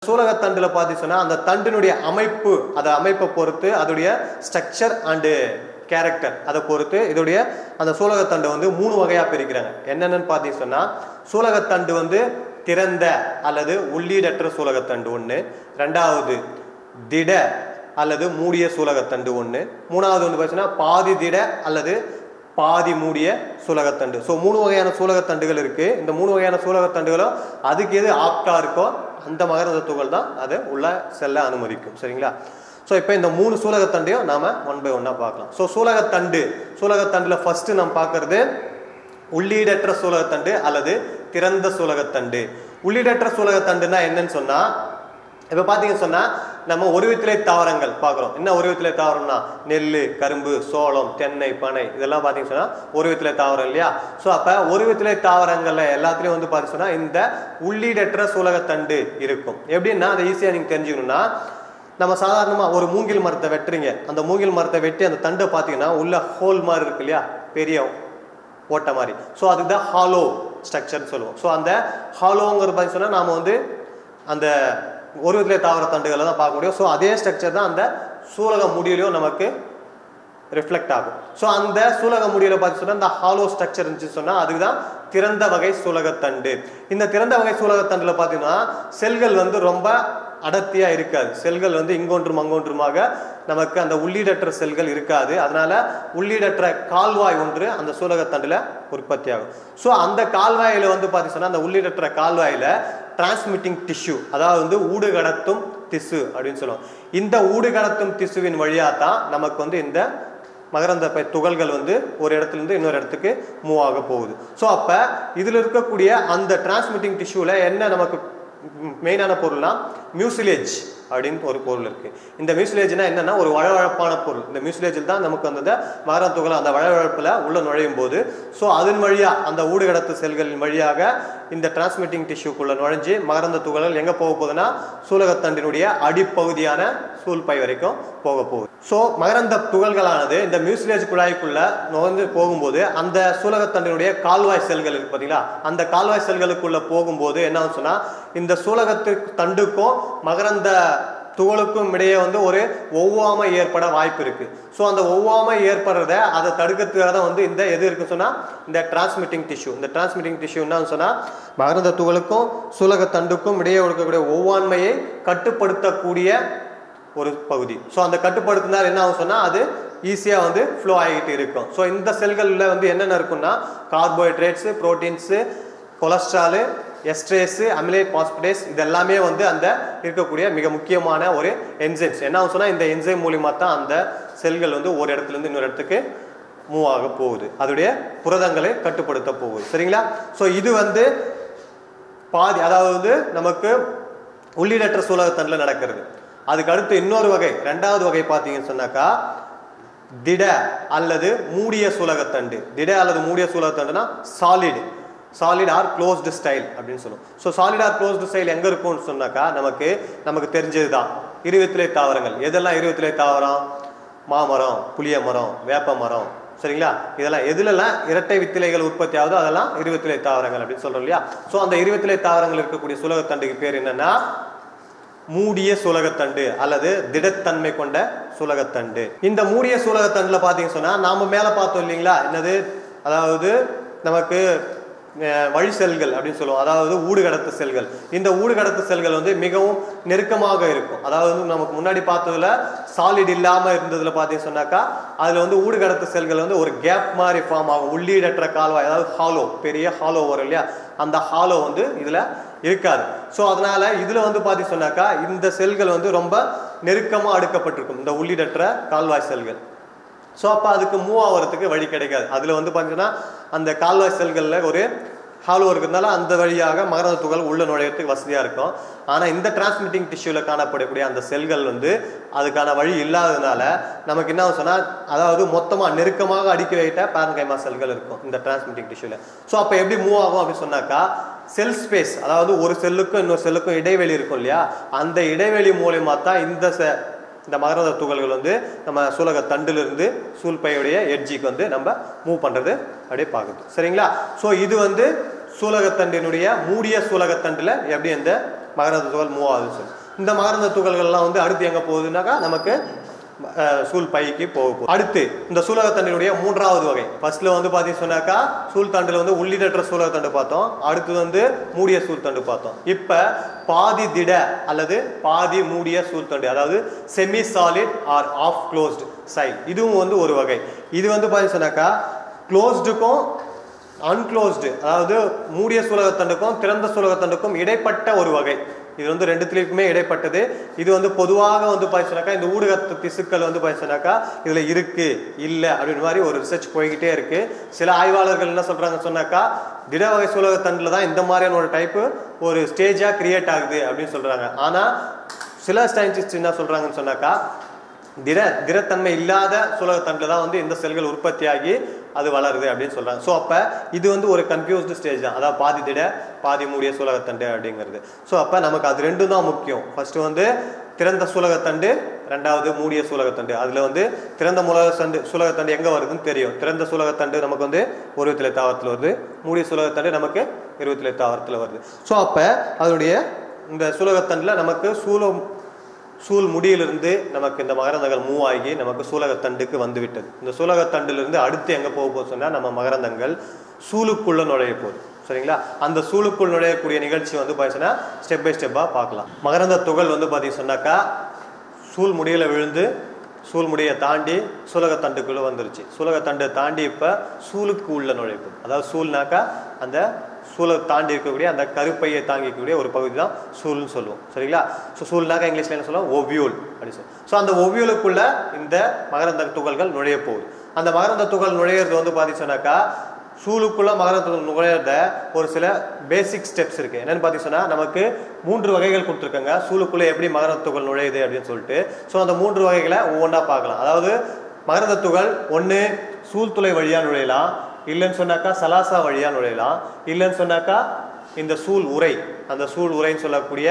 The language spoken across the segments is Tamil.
சூலகத்தண்டுல பார்த்தீங்கன்னா அந்த தண்டினுடைய அமைப்பு அதை அமைப்பை பொறுத்து அதோடைய ஸ்ட்ரக்சர் அண்டு கேரக்டர் அதை பொறுத்து இதோடைய அந்த சூலகத்தண்டை வந்து மூணு வகையாக பிரிக்கிறாங்க என்னென்னு பார்த்தீங்க சொன்னா சூலகத்தண்டு வந்து திறந்த அல்லது உள்ளீடற்ற சூலகத்தண்டு ஒன்று ரெண்டாவது திட அல்லது மூடிய சூலகத்தண்டு ஒன்று மூணாவது வந்து பார்த்தீங்கன்னா பாதி திட அல்லது பாதி மூடிய சூலகத்தண்டு ஸோ மூணு வகையான சூலகத்தண்டுகள் இருக்கு இந்த மூணு வகையான சூலகத்தண்டுகளும் அதுக்கு எது ஆப்டா இருக்கோ அந்த மகரந்த துகள் தான் அதை உள்ள செல்ல அனுமதிக்கும் சரிங்களா ஸோ இப்போ இந்த மூணு சூலகத்தண்டையும் நாம ஒன் பை ஒன்னாக பார்க்கலாம் ஸோ சூலகத்தண்டு சூலகத்தண்டில் ஃபர்ஸ்ட் நம்ம பார்க்கறது உள்ளீடற்ற சூலகத்தண்டு அல்லது திறந்த சூலகத்தண்டு உள்ளீடற்ற சூலகத்தண்டுனா என்னன்னு சொன்னா இப்போ பார்த்தீங்கன்னு சொன்னா நம்ம ஒருவித்திலை தாவரங்கள் பார்க்குறோம் என்ன ஒருவித்திலை தாவரம்னா நெல் கரும்பு சோளம் தென்னை பனை இதெல்லாம் பார்த்தீங்கன்னு சொன்னா ஒருவித்திலை தாவரம் இல்லையா ஸோ அப்போ ஒருவித்திலை தாவரங்கள்ல எல்லாத்துலேயும் வந்து பார்த்தீங்கன்னு சொன்னா இந்த உள்ளீடற்ற சூலகத்தண்டு இருக்கும் எப்படின்னா அதை ஈஸியாக நீங்கள் தெரிஞ்சுக்கணும்னா நம்ம சாதாரணமாக ஒரு மூங்கில் மரத்தை வெட்டுறீங்க அந்த மூங்கில் மரத்தை வெட்டி அந்த தண்டை பார்த்தீங்கன்னா உள்ள ஹோல் மாதிரி இருக்கு இல்லையா பெரிய ஓட்டை மாதிரி ஸோ அதுக்கு தான் ஹாலோ ஸ்ட்ரக்சர்னு சொல்லுவோம் ஸோ அந்த ஹாலோங்கிறது பார்த்தீங்கன்னா சொன்னால் நாம் வந்து அந்த ஒரு விதத்திலே தாவர தண்டுகளை தான் பார்க்க முடியும் ஸோ அதே ஸ்ட்ரக்சர் தான் அந்த சூலக முடியிலையும் நமக்கு ரிஃப்ளெக்ட் ஆகும் ஸோ அந்த சூலக முடியில பார்த்து சொன்னா இந்த ஹாலோ ஸ்ட்ரக்சர் இருந்துச்சு சொன்னா அதுக்கு தான் திறந்த வகை சூலகத்தண்டு இந்த திறந்த வகை சூலகத்தண்டுல பார்த்தீங்கன்னா செல்கள் வந்து ரொம்ப அடர்த்தியா இருக்காது செல்கள் வந்து இங்கொன்றும் அங்கொன்றுமாக நமக்கு அந்த உள்ளீடற்ற செல்கள் இருக்காது அதனால உள்ளீடற்ற கால்வாய் ஒன்று அந்த சூலகத்தண்டுல உற்பத்தி ஆகும் ஸோ அந்த கால்வாயில வந்து பார்த்தீங்கன்னா அந்த உள்ளீடற்ற கால்வாயில டிரான்ஸ்மிட்டிங் டிஷ்யூ அதாவது வந்து ஊடு கடத்தும் திசு அப்படின்னு சொல்லுவோம் இந்த ஊடு கடத்தும் திசுவின் வழியா தான் நமக்கு வந்து இந்த மகரந்த பை துகள்கள் வந்து ஒரு இடத்துல இருந்து இன்னொரு இடத்துக்கு மூவ் ஆக போகுது ஸோ அப்போ இதில் இருக்கக்கூடிய அந்த டிரான்ஸ்மிட்டிங் டிஷ்யூவில் என்ன நமக்கு மெயினான பொருள்னா மியூசிலேஜ் அப்படின்னு ஒரு பொருள் இருக்கு இந்த மியூசிலேஜ்னா என்னன்னா ஒரு வழவழப்பான பொருள் இந்த மியூசிலேஜில் தான் நமக்கு அந்த மகர துகள் அந்த வழவழப்பில் உள்ள நுழையும் போது ஸோ அதன் வழியா அந்த ஊடுகடத்து செல்களின் வழியாக இந்த டிரான்ஸ்மிட்டிங் டிஷ்யூக்குள்ள நுழைஞ்சு மகரந்த துகள்கள் எங்க போக போகுதுன்னா சூலகத்தண்டினுடைய அடிப்பகுதியான சூழ்பை வரைக்கும் போக போகுது ஸோ மகரந்த துகள்களானது இந்த மியூசிலேஜ் குழாய்க்குள்ள நுழைந்து போகும்போது அந்த சூலகத்தண்டினுடைய கால்வாய் செல்கள் இருக்கு பார்த்தீங்களா அந்த கால்வாய் செல்களுக்குள்ள போகும்போது என்ன ஆகும்னு சொன்னா இந்த சூலகத்து தண்டுக்கும் மகரந்த துகளுக்கும் இடையே வந்து ஒரு ஒவ்வாமை ஏற்பட வாய்ப்பு இருக்கு ஸோ அந்த ஒவ்வாமை ஏற்படுறத அதை தடுக்கிறதுக்காக தான் வந்து இந்த எது இருக்குன்னு சொன்னா இந்த டிரான்ஸ்மிட்டிங் டிஷ்யூ இந்த டிரான்ஸ்மிட்டிங் டிஷ்யூ என்னன்னு சொன்னா மகரந்த துகளுக்கும் சூலக தண்டுக்கும் இடையே இருக்கக்கூடிய ஒவ்வாண்மையை கட்டுப்படுத்தக்கூடிய ஒரு பகுதி ஸோ அந்த கட்டுப்படுத்தினால் என்ன ஆகும் சொன்னா அது ஈஸியாக வந்து ஃப்ளோ ஆகிட்டு இருக்கும் ஸோ இந்த செல்களில் வந்து என்னென்ன இருக்குன்னா carbohydrates proteins cholesterol esterase amylase phosphatase இது எல்லாமே வந்து அந்த இருக்கக்கூடிய மிக முக்கியமான ஒரு என்சைம்ஸ் என்ன ஆகும் சொன்னா இந்த என்சைம் மூலியமா தான் அந்த செல்கள் வந்து ஒரு இடத்துல இருந்து இன்னொரு இடத்துக்கு மூவ் ஆக போகுது அதோடைய புரதங்களை கட்டுப்படுத்த போகுது சரிங்களா ஸோ இது வந்து பாதி அதாவது நமக்கு உள்ளீடற்ற சூலகத்தண்டில் நடக்கிறது அதுக்கு அடுத்து இன்னொரு வகை ரெண்டாவது வகை பார்த்தீங்கன்னு சொன்னாக்கா திட அல்லது மூடிய சூலகத்தண்டு திட அல்லது மூடிய சூலகத்தண்டுனா solid solid or closed style அப்படின்னு சொல்லுவோம் so solid or closed style எங்கே இருக்கும்னு சொன்னாக்கா நமக்கு நமக்கு தெரிஞ்சது தான் இருபத்திலே தாவரங்கள் எதெல்லாம் இருபத்திலே தாவரம் மாமரம் புளிய மரம் வேப்ப மரம் சரிங்களா இதெல்லாம் எதுலெல்லாம் இரட்டை வித்திலைகள் உற்பத்தி ஆகுதோ அதெல்லாம் இருபத்திலே தாவரங்கள் அப்படின்னு சொல்றோம் இல்லையா ஸோ அந்த இருபத்திலே தாவரங்கள் இருக்கக்கூடிய சுலகத்தண்டுக்கு பேர் என்னன்னா மூடிய சூலகத்தண்டு அல்லது திடத்தன்மை கொண்ட சூலகத்தண்டு இந்த மூடிய சூலகத்தண்டுல பாத்தீங்க சொன்னா நாம மேல பார்த்தோம் இல்லைங்களா என்னது அதாவது நமக்கு அஹ், வழி செல்கள் அப்படின்னு சொல்லுவோம் அதாவது ஊடுகடத்து செல்கள் இந்த ஊடுகடத்து செல்கள் வந்து மிகவும் நெருக்கமாக இருக்கும் அதாவது வந்து நமக்கு முன்னாடி பார்த்ததுல சாலிட் இல்லாம இருந்ததுல பாத்தீங்க சொன்னாக்கா அதுல வந்து ஊடுகடத்து செல்கள் வந்து ஒரு கேப் மாதிரி ஃபார்ம் ஆகும் உள்ளீடற்ற கால்வாய் அதாவது ஹாலோ பெரிய ஹாலோ வரும் இல்லையா அந்த ஹாலோ வந்து இதுல இருக்காது ஸோ அதனால இதுல வந்து பாத்தி சொன்னாக்கா இந்த செல்கள் வந்து ரொம்ப நெருக்கமா அடுக்கப்பட்டிருக்கும் இந்த உள்ளிடற்ற கால்வாய் செல்கள் ஸோ அப்போ அதுக்கு மூவ் ஆகிறதுக்கு வழி கிடைக்காது அதில் வந்து பார்த்தீங்கன்னா அந்த கால்வாய் செல்களில் ஒரு ஹாலோ இருக்கிறதுனால அந்த வழியாக மகரந்த துகள் உள்ள நுழையறதுக்கு வசதியாக இருக்கும் ஆனால் இந்த டிரான்ஸ்மிட்டிங் டிஷ்யூவில் காணப்படக்கூடிய அந்த செல்கள் வந்து அதுக்கான வழி இல்லாததுனால நமக்கு என்ன சொன்னால் அதாவது மொத்தமாக நெருக்கமாக அடுக்கி வைத்த பேரன்கைமா செல்கள் இருக்கும் இந்த டிரான்ஸ்மிட்டிங் டிஷ்யூவில் ஸோ அப்போ எப்படி மூவ் ஆகும் அப்படின்னு சொன்னாக்கா செல் ஸ்பேஸ் அதாவது ஒரு செல்லுக்கும் இன்னொரு செல்லுக்கும் இடைவெளி இருக்கும் இல்லையா அந்த இடைவெளி மூலயமா தான் இந்த செ இந்த மகரந்த துகள்கள் வந்து நம்ம சூலக தண்டிலிருந்து சூழ்பையுடைய எட்ஜிக்கு வந்து நம்ம மூவ் பண்றது அப்படியே பார்க்குது சரிங்களா ஸோ இது வந்து சூலகத்தண்டினுடைய மூடிய சூலகத்தண்டில் எப்படி இந்த மகரந்த துகள் மூவ் ஆகுதுன்னு சொல்லி இந்த மகரந்த துகள்கள்லாம் வந்து அடுத்து எங்கே போகுதுன்னாக்கா நமக்கு அஹ், சூல் பைக்கு போக போகுது அடுத்து இந்த சூலகத்தண்டினுடைய மூன்றாவது வகை ஃபர்ஸ்ட்ல வந்து பார்த்தீங்க சொன்னாக்கா சூல் தண்டில் வந்து உள்ளிடற்ற சூலகத்தண்டு பார்த்தோம் அடுத்து வந்து மூடிய சூல் தண்டு பார்த்தோம் இப்போ பாதி திட அல்லது பாதி மூடிய சூல் தண்டு அதாவது semi solid or half closed style இதுவும் வந்து ஒரு வகை இது வந்து பார்த்தீங்க சொன்னாக்கா க்ளோஸ்டுக்கும் அன்க்ளோஸ்டு அதாவது மூடிய சூலகத்தண்டுக்கும் திறந்த சூலகத்தண்டுக்கும் இடைப்பட்ட ஒரு வகை இது வந்து ரெண்டுத்துலேயுமே இடைப்பட்டது இது வந்து பொதுவாக வந்து பார்த்தீங்கன்னாக்கா இந்த ஊடகத்து திசுக்கள் வந்து பார்த்தீங்கன்னாக்கா இதில் இருக்கு இல்லை அப்படின்ற மாதிரி ஒரு ரிசர்ச் போய்கிட்டே இருக்கு சில ஆய்வாளர்கள் என்ன சொல்றாங்க சொன்னாக்கா திட வகை சூலகத்தண்டில் தான் இந்த மாதிரியான ஒரு டைப்பு ஒரு ஸ்டேஜாக கிரியேட் ஆகுது அப்படின்னு சொல்றாங்க ஆனால் சில சயின்டிஸ்ட் என்ன சொல்றாங்கன்னு சொன்னாக்கா திட திடத்தன்மை இல்லாத சூலகத்தண்டில் தான் வந்து இந்த செல்கள் உற்பத்தியாகி அது வளருது அப்படின்னு சொல்றாங்க ஸோ அப்போ இது வந்து ஒரு கன்ஃபியூஸ்டு ஸ்டேஜ் தான் அதாவது பாதி திட பாதி மூடிய சூலகத்தண்டு அப்படிங்கிறது ஸோ அப்போ நமக்கு அது ரெண்டும் தான் முக்கியம் ஃபர்ஸ்ட் வந்து திறந்த சூலகத்தண்டு ரெண்டாவது மூடிய சூலகத்தண்டு அதில் வந்து திறந்த முலகத்தண்டு சூலகத்தண்டு எங்கே வருதுன்னு தெரியும் திறந்த சூலகத்தண்டு நமக்கு வந்து ஒரு இருபத்தி தாவரத்தில் வருது மூடிய சூலகத்தண்டு நமக்கு இருபத்தி தாவரத்தில் வருது ஸோ அப்போ அதனுடைய இந்த சூலகத்தண்டில் நமக்கு சூலம் சூல் முடியிலிருந்து நமக்கு இந்த மகரந்தங்கள் மூவ் ஆகி நமக்கு சூலகத்தண்டுக்கு வந்து விட்டது இந்த சூலகத்தண்டிலிருந்து அடுத்து எங்கே போக போகுது சொன்னால் நம்ம மகரந்தங்கள் சூலுக்குள்ள நுழைய போகுது சரிங்களா அந்த சூலுக்குள் நுழையக்கூடிய நிகழ்ச்சி வந்து பார்த்தீங்கன்னா ஸ்டெப் பை ஸ்டெப்பாக பார்க்கலாம் மகரந்த துகள் வந்து பார்த்தீங்க சொன்னாக்கா சூல் முடியில விழுந்து சூல் முடியை தாண்டி சூலகத்தண்டுக்குள்ளே வந்துருச்சு சூலகத்தண்டை தாண்டி இப்போ சூலுக்கு உள்ள நுழைப்பு அதாவது சூல்னாக்கா அந்த சூலை தாண்டி இருக்கக்கூடிய அந்த கருப்பையை தாங்கிக்கக்கூடிய ஒரு பகுதி தான் சூல்னு சொல்லுவோம் சரிங்களா ஸோ சூல்னாக்கா இங்கிலீஷ்ல என்ன சொல்லுவோம் ஒவ்யூல் அப்படின்னு சொல்லி ஸோ அந்த ஒவ்யூலுக்குள்ள இந்த மகரந்த துகள்கள் நுழைய போகுது அந்த மகரந்த துகள் நுழையிறது வந்து பார்த்தீங்கன்னாக்கா சூலுக்குள்ள மகரந்த துகள் நுழையிறத ஒரு சில பேசிக் ஸ்டெப்ஸ் இருக்கு என்னன்னு பார்த்தீங்கன்னா நமக்கு மூன்று வகைகள் கொடுத்துருக்காங்க சூலுக்குள்ள எப்படி மகரந்த துகள் நுழையுது அப்படின்னு சொல்லிட்டு ஸோ அந்த மூன்று வகைகளை ஒவ்வொன்றா பார்க்கலாம் அதாவது மகரந்த துகள் ஒன்று சூழ்துளை வழியாக நுழையலாம் இல்லைன்னு சொன்னாக்கா சலாசா வழியா நுழையலாம் இல்லைன்னு சொன்னாக்கா இந்த சூல் உரை அந்த சூல் உரைன்னு சொல்லக்கூடிய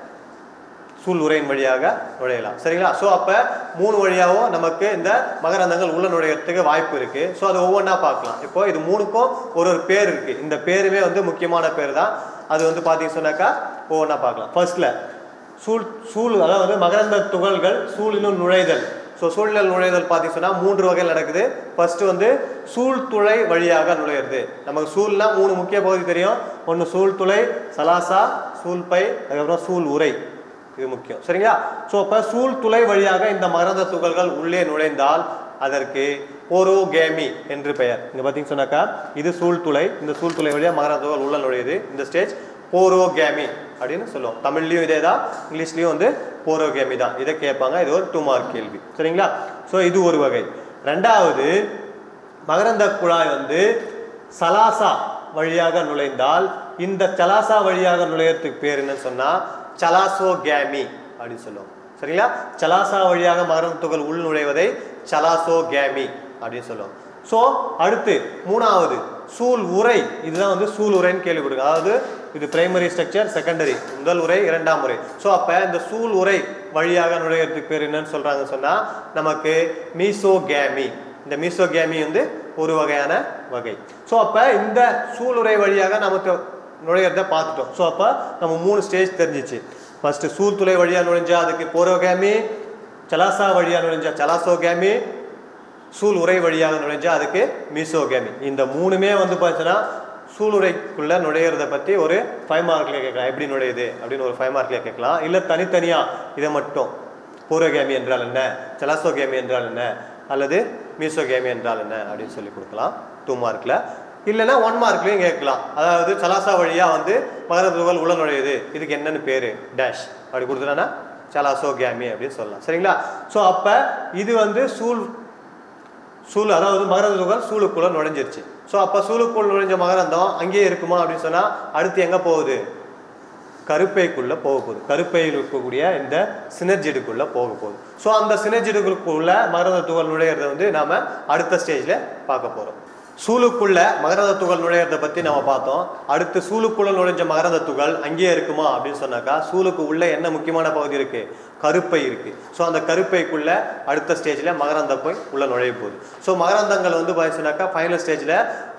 சூல் உரையின் வழியாக நுழையலாம் சரிங்களா ஸோ அப்போ மூணு வழியாகவும் நமக்கு இந்த மகரந்தங்கள் உள்ள நுழையறதுக்கு வாய்ப்பு இருக்கு ஸோ அது ஒவ்வொன்றா பார்க்கலாம் இப்போ இது மூணுக்கும் ஒரு ஒரு பேர் இருக்கு இந்த பேருமே வந்து முக்கியமான பேர் தான் அது வந்து பார்த்தீங்க சொன்னாக்கா ஒவ்வொன்றா பார்க்கலாம் ஃபர்ஸ்ட்ல சூழ் சூழ் அதாவது மகரந்த துகள்கள் சூழினுள் நுழைதல் ஸோ சூழல் நுழைதல் பார்த்தீங்கன்னா மூன்று வகையில் நடக்குது ஃபர்ஸ்ட் வந்து சூழ்துளை வழியாக நுழையிறது நமக்கு சூழ்னா மூணு முக்கிய பகுதி தெரியும் ஒன்று சூழ்துளை சலாசா சூழ்பை அதுக்கப்புறம் சூழ் உரை இது முக்கியம் சரிங்களா ஸோ இப்போ சூழ்துளை வழியாக இந்த மகரந்த துகள்கள் உள்ளே நுழைந்தால் அதற்கு போரோகேமி என்று பெயர் இங்க பார்த்தீங்க சொன்னாக்கா இது சூழ்துளை இந்த சூழ்துளை வழியாக மகரந்த துகள் உள்ள நுழையுது இந்த ஸ்டேஜ் போரோகேமி அப்படின்னு சொல்லுவோம் தமிழ்லையும் இதே தான் இங்கிலீஷ்லையும் வந்து போரோகேமி தான் இதை கேட்பாங்க இது ஒரு டூ மார்க் கேள்வி சரிங்களா ஸோ இது ஒரு வகை ரெண்டாவது மகரந்த குழாய் வந்து சலாசா வழியாக நுழைந்தால் இந்த சலாசா வழியாக நுழையறதுக்கு பேர் என்னன்னு சொன்னா சலாசோகேமி அப்படின்னு சொல்லுவோம் சரிங்களா சலாசா வழியாக மகரந்த துகள் உள் நுழைவதை சலாசோகேமி அப்படின்னு சொல்லுவோம் ஸோ அடுத்து மூணாவது சூல் உரை இதுதான் வந்து சூல் உரைன்னு கேள்விப்படுங்க அதாவது இது பிரைமரி ஸ்ட்ரக்சர் செகண்டரி முதல் உரை இரண்டாம் உரை ஸோ அப்போ இந்த சூல் உரை வழியாக நுழையறதுக்கு பேர் என்னன்னு சொல்றாங்க சொன்னா நமக்கு மீசோகேமி இந்த மீசோகேமி வந்து ஒரு வகையான வகை ஸோ அப்போ இந்த சூளுரை வழியாக நமக்கு நுழையிறத பார்த்துட்டோம் ஸோ அப்போ நம்ம மூணு ஸ்டேஜ் தெரிஞ்சிச்சு ஃபர்ஸ்ட் சூழ்துளை வழியாக நுழைஞ்சா அதுக்கு போரோகேமி சலாசா வழியாக நுழைஞ்சா சலாசோகேமி சூல் உரை வழியாக நுழைஞ்சா அதுக்கு மீசோகேமி இந்த மூணுமே வந்து பார்த்தீங்கன்னா சூளுரைக்குள்ள நுழையிறத பற்றி ஒரு ஃபைவ் மார்க்ல கேட்கலாம் எப்படி நுழையுது அப்படின்னு ஒரு ஃபைவ் மார்க்ல கேட்கலாம் இல்லை தனித்தனியா இதை மட்டும் பூரோகேமி என்றால் என்ன செலாசோகேமி என்றால் என்ன அல்லது மீசோகேமி என்றால் என்ன அப்படின்னு சொல்லி கொடுக்கலாம் டூ மார்க்ல இல்லைன்னா ஒன் மார்க்லையும் கேட்கலாம் அதாவது சலாசா வழியா வந்து மகர துகள் உள்ள நுழையுது இதுக்கு என்னன்னு பேரு டேஷ் அப்படி கொடுத்துட்டா சலாசோகேமி அப்படின்னு சொல்லலாம் சரிங்களா ஸோ அப்போ இது வந்து சூழ் சூழ் அதாவது மகரந்த துகள் சூளுக்குள்ள நுழைஞ்சிருச்சு ஸோ அப்போ சூளுக்குள் நுழைஞ்ச மகரந்தம் அங்கேயே இருக்குமா அப்படின்னு சொன்னால் அடுத்து எங்கே போகுது கருப்பைக்குள்ள போக போகுது கருப்பையில் இருக்கக்கூடிய இந்த சினர்ஜிடுக்குள்ள போக போகுது ஸோ அந்த சினர்ஜிடுக்குள்ள மகரந்த துகள் நுழையிறத வந்து நாம அடுத்த ஸ்டேஜில் பார்க்க போகிறோம் சூளுக்குள்ள மகரந்த துகள் நுழையிறத பத்தி நம்ம பார்த்தோம் அடுத்து சூளுக்குள்ள நுழைஞ்ச மகரந்த துகள் அங்கேயே இருக்குமா அப்படின்னு சொன்னாக்கா சூளுக்கு உள்ள என்ன முக்கியமான பகுதி இருக்கு கருப்பை இருக்கு ஸோ அந்த கருப்பைக்குள்ள அடுத்த ஸ்டேஜில் மகரந்த போய் உள்ள நுழைய போகுது ஸோ மகரந்தங்கள் வந்து பார்த்தீங்கன்னாக்கா ஃபைனல் ஸ்டேஜில்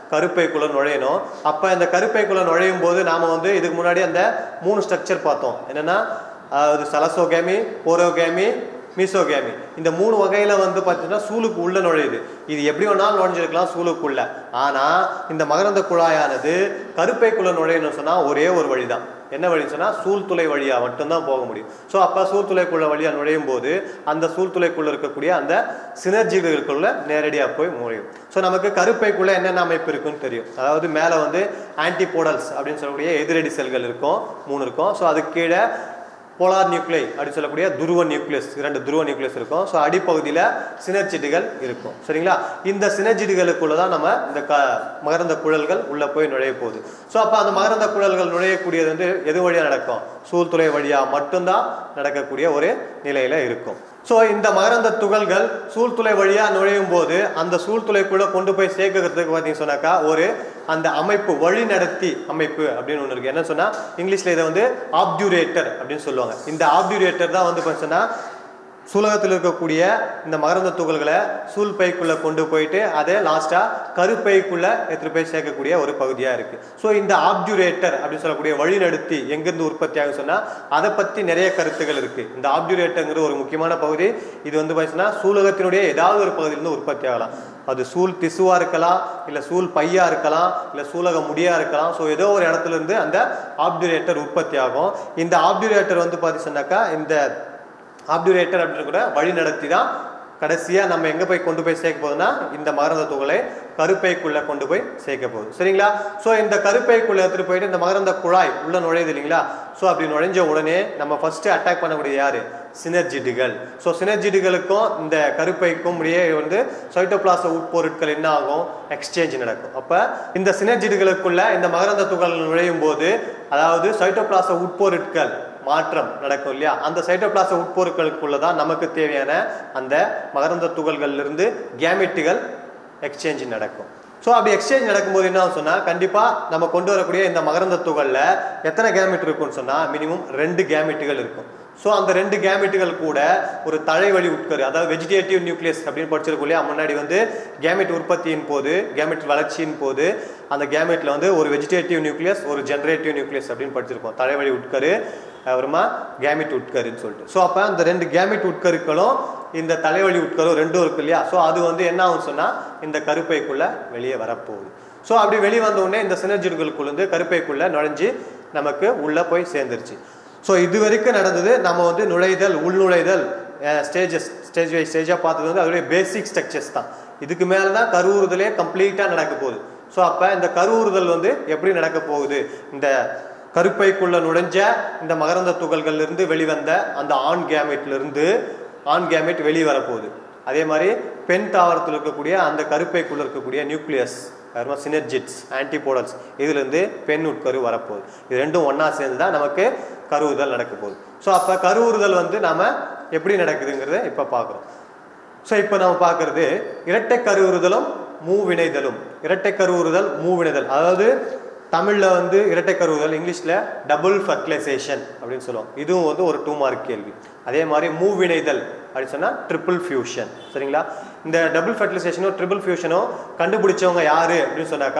கருப்பைக்குள்ள நுழையணும் அப்ப இந்த கருப்பைக்குள்ள நுழையும் போது நாம வந்து இதுக்கு முன்னாடி அந்த மூணு ஸ்ட்ரக்சர் பார்த்தோம் என்னன்னா அதாவது சலசோகேமி போரோகேமி மீசோகேமி இந்த மூணு வகையில வந்து பார்த்தீங்கன்னா சூலுக்கு உள்ள நுழையுது இது எப்படி வேணாலும் நுழைஞ்சிருக்கலாம் சூலுக்குள்ள ஆனா இந்த மகரந்த குழாயானது கருப்பைக்குள்ள நுழையணும்னு சொன்னா ஒரே ஒரு வழிதான் என்ன வழின்னு சொன்னா சூழ்துளை வழியா மட்டும்தான் போக முடியும் ஸோ அப்ப சூழ்துளைக்குள்ள வழியா நுழையும் போது அந்த சூழ்துளைக்குள்ள இருக்கக்கூடிய அந்த சினர்ஜிகளுக்குள்ள நேரடியா போய் நுழையும் ஸோ நமக்கு கருப்பைக்குள்ள என்னென்ன அமைப்பு இருக்குன்னு தெரியும் அதாவது மேல வந்து ஆன்டிபோடல்ஸ் அப்படின்னு சொல்லக்கூடிய எதிரடி செல்கள் இருக்கும் மூணு இருக்கும் ஸோ அதுக்கு கீழே போலார் நியூக்ளை அப்படின்னு சொல்லக்கூடிய துருவ நியூக்ளியஸ் இரண்டு துருவ நியூக்ளியஸ் இருக்கும் ஸோ அடிப்பகுதியில் சினர்ஜிட்டுகள் இருக்கும் சரிங்களா இந்த சினர்ஜிட்டுகளுக்குள்ள தான் நம்ம இந்த க மகரந்த குழல்கள் உள்ளே போய் நுழைய போகுது ஸோ அப்போ அந்த மகரந்த குழல்கள் நுழையக்கூடியது வந்து எது வழியாக நடக்கும் சூழ்துளை வழியாக மட்டும்தான் நடக்கக்கூடிய ஒரு நிலையில இருக்கும் ஸோ இந்த மகரந்த துகள்கள் சூழ்துளை வழியாக நுழையும் போது அந்த சூழ்துளைக்குள்ள கொண்டு போய் சேர்க்கறதுக்கு பார்த்தீங்க சொன்னாக்கா ஒரு அந்த அமைப்பு வழி நடத்தி அமைப்பு அப்படின்னு ஒன்று இருக்கு என்ன சொன்னா இங்கிலீஷ்ல இதை வந்து ஆப்டியூரேட்டர் அப்படின்னு சொல்லுவாங்க இந்த ஆப்டியூரேட்டர் தான் வந்து பார்த்தீங்கன்னா சூலகத்தில் இருக்கக்கூடிய இந்த மகரந்த துகள்களை சூழ் பைக்குள்ள கொண்டு போயிட்டு அதை லாஸ்டா கருப்பைக்குள்ள எடுத்துட்டு போய் சேர்க்கக்கூடிய ஒரு பகுதியா இருக்கு ஸோ இந்த ஆப்டியூரேட்டர் அப்படின்னு சொல்லக்கூடிய வழிநடத்தி எங்கிருந்து உற்பத்தி ஆகும் சொன்னா அதை பத்தி நிறைய கருத்துகள் இருக்கு இந்த ஆப்டியூரேட்டர்ங்கிற ஒரு முக்கியமான பகுதி இது வந்து பார்த்தீங்கன்னா சூலகத்தினுடைய ஏதாவது ஒரு பகுதியிலிருந்து உற்பத்தி ஆகலாம் அது சூழ் திசுவா இருக்கலாம் இல்ல சூழ் பையா இருக்கலாம் இல்ல சூலக முடியா இருக்கலாம் ஸோ ஏதோ ஒரு இடத்துல இருந்து அந்த ஆப்டியூரேட்டர் உற்பத்தி ஆகும் இந்த ஆப்டியூரேட்டர் வந்து பார்த்தீங்கன்னாக்கா இந்த ஆப்டியூரேட்டர் அப்படின்னு கூட வழி நடத்தி தான் கடைசியா நம்ம எங்க போய் கொண்டு போய் சேர்க்க போகுதுன்னா இந்த மகரந்த துகளை கருப்பைக்குள்ள கொண்டு போய் சேர்க்க போகுது சரிங்களா ஸோ இந்த கருப்பைக்குள்ள எடுத்துட்டு போயிட்டு இந்த மகரந்த குழாய் உள்ள நுழையுது இல்லைங்களா ஸோ அப்படி நுழைஞ்ச உடனே நம்ம ஃபர்ஸ்ட் அட்டாக் பண்ணக்கூடிய யாரு சினர்ஜிட்டுகள் ஸோ சினர்ஜிட்டுகளுக்கும் இந்த கருப்பைக்கும் இடையே வந்து சைட்டோபிளாச உட்பொருட்கள் என்ன ஆகும் எக்ஸ்சேஞ்ச் நடக்கும் அப்ப இந்த சினர்ஜிட்டுகளுக்குள்ள இந்த மகரந்த துகள் நுழையும் போது அதாவது சைட்டோபிளாச உட்பொருட்கள் மாற்றம் நடக்கும் இல்லையா அந்த சைட்டோபிளாச உட்பொருட்களுக்குள்ள தான் நமக்கு தேவையான அந்த மகரந்த துகள்கள்ல இருந்து கேமெட்டுகள் எக்ஸ்சேஞ்ச் நடக்கும் ஸோ அப்படி எக்ஸ்சேஞ்ச் நடக்கும்போது என்ன ஆகும் சொன்னா கண்டிப்பா நம்ம கொண்டு வரக்கூடிய இந்த மகரந்த துகள்ல எத்தனை கேமெட் இருக்கும்னு சொன்னா மினிமம் ரெண்டு கேமெட்டுகள் இருக்கும் ஸோ அந்த ரெண்டு கேமெட்டுகள் கூட ஒரு தழைவழி உட்கரு அதாவது வெஜிடேட்டிவ் நியூக்ளியஸ் அப்படின்னு படிச்சிருக்கோம் இல்லையா முன்னாடி வந்து கேமெட் உற்பத்தியின் போது கேமெட் வளர்ச்சியின் போது அந்த கேமெட்ல வந்து ஒரு வெஜிடேட்டிவ் நியூக்ளியஸ் ஒரு ஜெனரேட்டிவ் நியூக்ளியஸ் அப்படின்னு படிச்சிருக்கோம் தழைவழி உட்கரு அப்புறமா கேமிட் உட்கருன்னு சொல்லிட்டு ஸோ அப்போ அந்த ரெண்டு கேமிட் உட்கருக்களும் இந்த தலைவலி உட்கரும் ரெண்டும் இருக்கு இல்லையா ஸோ அது வந்து என்ன ஆகும் சொன்னா இந்த கருப்பைக்குள்ள வெளியே வரப்போகுது ஸோ அப்படி வெளியே வந்த உடனே இந்த சினர்ஜிகளுக்குள்ள இருந்து கருப்பைக்குள்ள நுழைஞ்சு நமக்கு உள்ள போய் சேர்ந்துருச்சு ஸோ இது வரைக்கும் நடந்தது நம்ம வந்து நுழைதல் உள்நுழைதல் ஸ்டேஜஸ் ஸ்டேஜ் வைஸ் ஸ்டேஜாக பார்த்தது வந்து அதோடைய பேசிக் ஸ்ட்ரக்சர்ஸ் தான் இதுக்கு மேலே தான் கருவுறுதலே கம்ப்ளீட்டாக நடக்க போகுது ஸோ அப்போ இந்த கருவுறுதல் வந்து எப்படி நடக்க போகுது இந்த கருப்பைக்குள்ள நுழைஞ்ச இந்த மகரந்த துகள்கள்ல இருந்து வெளிவந்த அந்த ஆண் கேமெட்ல இருந்து ஆண் கேமெட் வெளியே வரப்போகுது அதே மாதிரி பெண் தாவரத்தில் இருக்கக்கூடிய அந்த கருப்பைக்குள்ள இருக்கக்கூடிய நியூக்ளியஸ் அப்புறமா சினர்ஜிட்ஸ் ஆன்டிபோடல்ஸ் இதுல இருந்து பெண் உட்கரு வரப்போகுது இது ரெண்டும் ஒண்ணா சேர்ந்து தான் நமக்கு கருவுறுதல் நடக்க போகுது ஸோ அப்போ கருவுறுதல் வந்து நாம எப்படி நடக்குதுங்கிறத இப்போ பார்க்குறோம் ஸோ இப்போ நம்ம பார்க்கறது இரட்டை கருவுறுதலும் மூவினைதலும் இரட்டை கருவுறுதல் மூவினைதல் அதாவது தமிழ்ல வந்து இரட்டை கருவுறுதல் இங்கிலீஷ்ல டபுள் ஃபர்டிலைசேஷன் அப்படின்னு சொல்லுவோம் இதுவும் வந்து ஒரு டூ மார்க் கேள்வி அதே மாதிரி மூவினைதல் அப்படின்னு சொன்னா ட்ரிபிள் ஃபியூஷன் சரிங்களா இந்த டபுள் ஃபர்டிலைசேஷனோ ட்ரிபிள் ஃபியூஷனோ கண்டுபிடிச்சவங்க யாரு அப்படின்னு சொன்னாக்கா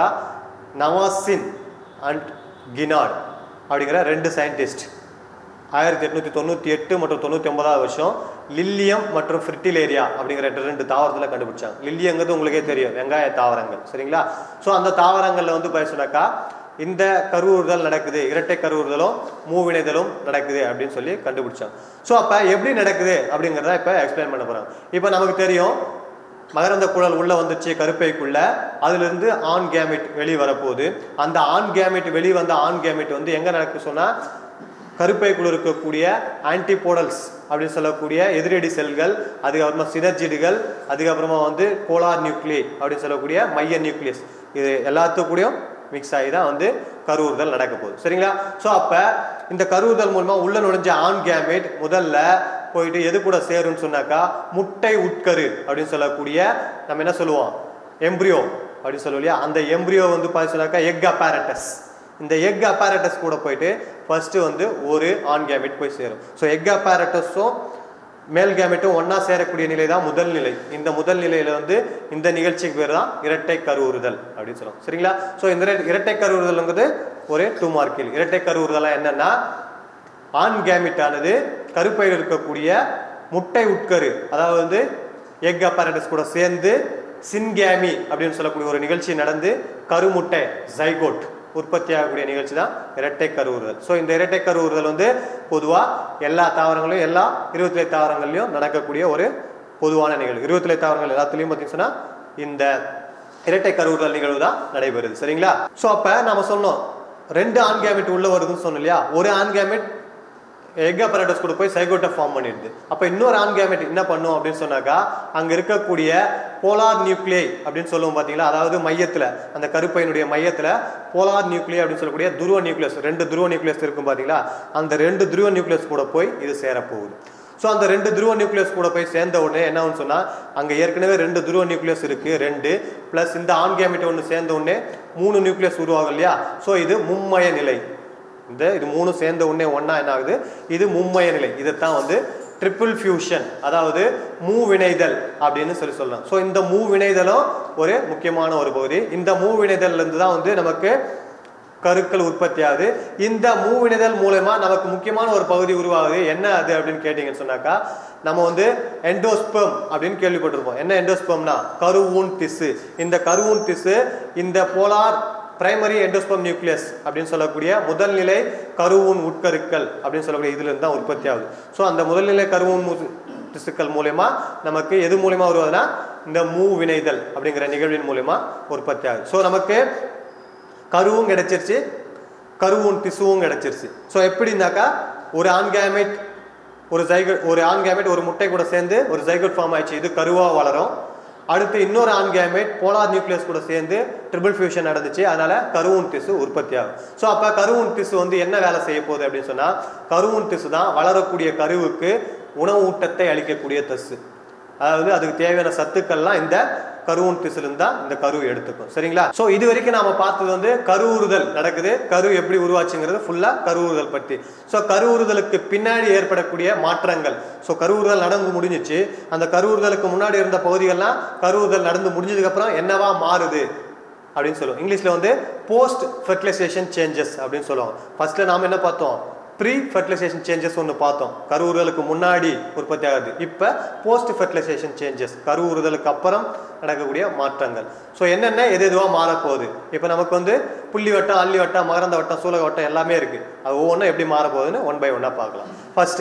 நவாசின் அண்ட் கினாட் அப்படிங்கிற ரெண்டு சயின்டிஸ்ட் ஆயிரத்தி எட்நூத்தி தொண்ணூத்தி எட்டு மற்றும் தொண்ணூத்தி ஒன்பதாவது வருஷம் லில்லியம் மற்றும் ஃபிர்டிலேரியா அப்படிங்கிற ரெண்டு ரெண்டு தாவரத்துல கண்டுபிடிச்சாங்க லில்லியங்கிறது உங்களுக்கே தெரியும் வெங்காய தாவரங்கள் சரிங்களா ஸோ அந்த தாவரங்கள்ல வந்து பேசுனாக்கா இந்த கருவுறுதல் நடக்குது இரட்டை கருவுறுதலும் மூவினைதலும் நடக்குது அப்படின்னு சொல்லி கண்டுபிடிச்சாங்க ஸோ அப்ப எப்படி நடக்குது அப்படிங்கிறத இப்ப எக்ஸ்பிளைன் பண்ண போறாங்க இப்போ நமக்கு தெரியும் மகரந்த குழல் உள்ள வந்துச்சு கருப்பைக்குள்ள அதுல இருந்து ஆண் கேமெட் வெளியே வரப்போகுது அந்த ஆண் கேமெட் வெளியே வந்த ஆண் கேமெட் வந்து எங்க நடக்கு சொன்னா கருப்பைக்குள்ள இருக்கக்கூடிய ஆன்டிபோடல்ஸ் அப்படின்னு சொல்லக்கூடிய எதிரடி செல்கள் அதுக்கப்புறமா சினர்ஜிடுகள் அதுக்கப்புறமா வந்து கோலார் நியூக்ளி அப்படின்னு சொல்லக்கூடிய மைய நியூக்ளியஸ் இது எல்லாத்துக்கூடயும் மிக்ஸ் ஆகி தான் வந்து கருவுறுதல் நடக்க போகுது சரிங்களா ஸோ அப்போ இந்த கருவுறுதல் மூலமா உள்ள நுழைஞ்ச ஆண் கேமெட் முதல்ல போயிட்டு எது கூட சேரும்னு சொன்னாக்கா முட்டை உட்கரு அப்படின்னு சொல்லக்கூடிய நம்ம என்ன சொல்லுவோம் எம்ப்ரியோ அப்படின்னு சொல்லுவோம் இல்லையா அந்த எம்ப்ரியோ வந்து பார்த்து சொன்னாக்கா எக் அப்பாரட்டஸ் இந்த எக் அப்பாரட்டஸ் கூட போயிட்டு ஃபர்ஸ்ட் வந்து ஒரு ஆன் கேமெட் போய் சேரும் ஸோ எக் அப்பாரட்டஸும் மேல் கேமெட்டும் ஒண்ணா சேரக்கூடிய நிலை தான் முதல் நிலை இந்த முதல் நிலையில வந்து இந்த நிகழ்ச்சிக்கு பேர் தான் இரட்டை கருவுறுதல் அப்படின்னு சொல்லுவோம் சரிங்களா ஸோ இந்த இர- இரட்டை கருவுறுதல்ங்கிறது ஒரு டூ மார்க்கில் இரட்டை கருவுறுதலா என்னன்னா ஆண் கேமிட் ஆனது கருப்பையில் இருக்கக்கூடிய முட்டை உட்கரு அதாவது வந்து எக் அப்பரட்டஸ் கூட சேர்ந்து சின்கேமி அப்படின்னு சொல்லக்கூடிய ஒரு நிகழ்ச்சி நடந்து கருமுட்டை ஜைகோட் உற்பத்தி ஆகக்கூடிய நிகழ்ச்சி தான் இரட்டை கருவுறுதல் ஸோ இந்த இரட்டை கருவுறுதல் வந்து பொதுவாக எல்லா தாவரங்களையும் எல்லா இருபத்தி தாவரங்கள்லையும் நடக்கக்கூடிய ஒரு பொதுவான நிகழ்வு இருபத்தி தாவரங்கள் எல்லாத்துலேயும் பார்த்தீங்கன்னா இந்த இரட்டை கருவுறுதல் நிகழ்வு தான் நடைபெறுது சரிங்களா ஸோ அப்போ நாம சொன்னோம் ரெண்டு ஆண் கேமெட் உள்ள வருதுன்னு சொன்னோம் இல்லையா ஒரு ஆண் கேமெட் எக் அப்பரேட்டஸ் கூட போய் சைகோட்டை ஃபார்ம் பண்ணிடுது அப்போ இன்னொரு ஆண் கேமெட் என்ன பண்ணும் அப்படின்னு சொன்னாக்கா அங்கே இருக்கக்கூடிய போலார் நியூக்ளியை அப்படின்னு சொல்லுவோம் பார்த்தீங்களா அதாவது மையத்தில் அந்த கருப்பையினுடைய மையத்தில் போலார் நியூக்ளியை அப்படின்னு சொல்லக்கூடிய துருவ நியூக்ளியஸ் ரெண்டு துருவ நியூக்ளியஸ் இருக்கும் பார்த்தீங்களா அந்த ரெண்டு துருவ நியூக்ளியஸ் கூட போய் இது சேரப்போகுது ஸோ அந்த ரெண்டு துருவ நியூக்ளியஸ் கூட போய் சேர்ந்த உடனே என்ன ஆகும்னு சொன்னால் அங்கே ஏற்கனவே ரெண்டு துருவ நியூக்ளியஸ் இருக்கு ரெண்டு ப்ளஸ் இந்த ஆண் கேமெட் ஒன்று சேர்ந்த உடனே மூணு நியூக்ளியஸ் உருவாகும் இல்லையா ஸோ இது மும்மய நிலை இந்த இது மூணு சேர்ந்த உடனே ஒண்ணா என்ன ஆகுது இது மும்மய நிலை இதைத்தான் வந்து ட்ரிபிள் ஃபியூஷன் அதாவது மூவினைதல் அப்படின்னு சொல்லி சொல்லலாம் ஸோ இந்த மூவினைதலும் ஒரு முக்கியமான ஒரு பகுதி இந்த மூவினைதல்ல இருந்து தான் வந்து நமக்கு கருக்கள் உற்பத்தி ஆகுது இந்த மூவினைதல் மூலமா நமக்கு முக்கியமான ஒரு பகுதி உருவாகுது என்ன அது அப்படின்னு கேட்டீங்கன்னு சொன்னாக்கா நம்ம வந்து எண்டோஸ்பெர்ம் அப்படின்னு கேள்விப்பட்டிருப்போம் என்ன எண்டோஸ்பெர்ம்னா கருவூன் திசு இந்த கருவூன் திசு இந்த போலார் பிரைமரி எண்டோஸ்பெர்ம் நியூக்ளியஸ் அப்படின்னு சொல்லக்கூடிய முதல் நிலை கருவூன் உட்கருக்கள் அப்படின்னு சொல்லக்கூடிய இதுல இருந்து தான் உற்பத்தி ஆகுது ஸோ அந்த முதல் நிலை கருவூன் மு- திசுக்கள் மூலயமா நமக்கு எது மூலயமா உருவாகுதுன்னா இந்த மூ வினைதல் அப்படிங்கிற நிகழ்வின் மூலயமா உற்பத்தி ஆகுது ஸோ நமக்கு கருவும் கிடைச்சிருச்சு கருவும் திசுவும் கிடைச்சிருச்சு ஸோ எப்படின்னாக்கா ஒரு ஆண் கேமெட் ஒரு ஜைகட் ஒரு ஆண் கேமெட் ஒரு முட்டை கூட சேர்ந்து ஒரு ஜைகட் ஃபார்ம் ஆயிடுச்சு இது கருவா வளரும் அடுத்து இன்னொரு ஆண் கேமெட் போலார் நியூக்ளியஸ் கூட சேர்ந்து ட்ரிபிள் ஃபியூஷன் நடந்துச்சு அதனால கருவுன் திசு உற்பத்தி ஆகும் ஸோ அப்போ கருவுன் திசு வந்து என்ன வேலை செய்ய போகுது அப்படின்னு சொன்னா கருவுன் திசு தான் வளரக்கூடிய கருவுக்கு உணவு ஊட்டத்தை அளிக்கக்கூடிய திசு அதாவது அதுக்கு தேவையான சத்துக்கள்லாம் இந்த கருவுன் திசுலேருந்து தான் இந்த கரு எடுத்துக்கும் சரிங்களா ஸோ இது வரைக்கும் நாம பார்த்தது வந்து கருவுறுதல் நடக்குது கரு எப்படி உருவாச்சுங்கிறது ஃபுல்லா கருவுறுதல் பற்றி ஸோ கருவுறுதலுக்கு பின்னாடி ஏற்படக்கூடிய மாற்றங்கள் ஸோ கருவுறுதல் நடந்து முடிஞ்சிச்சு அந்த கருவுறுதலுக்கு முன்னாடி இருந்த பகுதிகள்லாம் கருவுறுதல் நடந்து முடிஞ்சதுக்கு அப்புறம் என்னவா மாறுது அப்படின்னு சொல்லுவோம் இங்கிலீஷ்ல வந்து போஸ்ட் ஃபெர்டிலைசேஷன் சேஞ்சஸ் அப்படின்னு சொல்லுவோம் ஃபர்ஸ்ட்ல நாம என்ன பார்த்தோம் ப்ரீ ஃபெர்டிலைசேஷன் சேஞ்சஸ் ஒன்று பார்த்தோம் கருவுறுதலுக்கு முன்னாடி உற்பத்தி ஆகுது இப்போ போஸ்ட் ஃபெர்டிலைசேஷன் சேஞ்சஸ் கருவுறுதலுக்கு அப்புறம் நடக்கக்கூடிய மாற்றங்கள் ஸோ என்னென்ன எது எதுவாக மாறப்போகுது இப்போ நமக்கு வந்து புள்ளி வட்டம் அள்ளி வட்டம் மகரந்த வட்டம் சூலக வட்டம் எல்லாமே இருக்கு அது ஒவ்வொன்றும் எப்படி மாறப்போகுதுன்னு ஒன் பை ஒன்னாக பார்க்கலாம் ஃபர்ஸ்ட்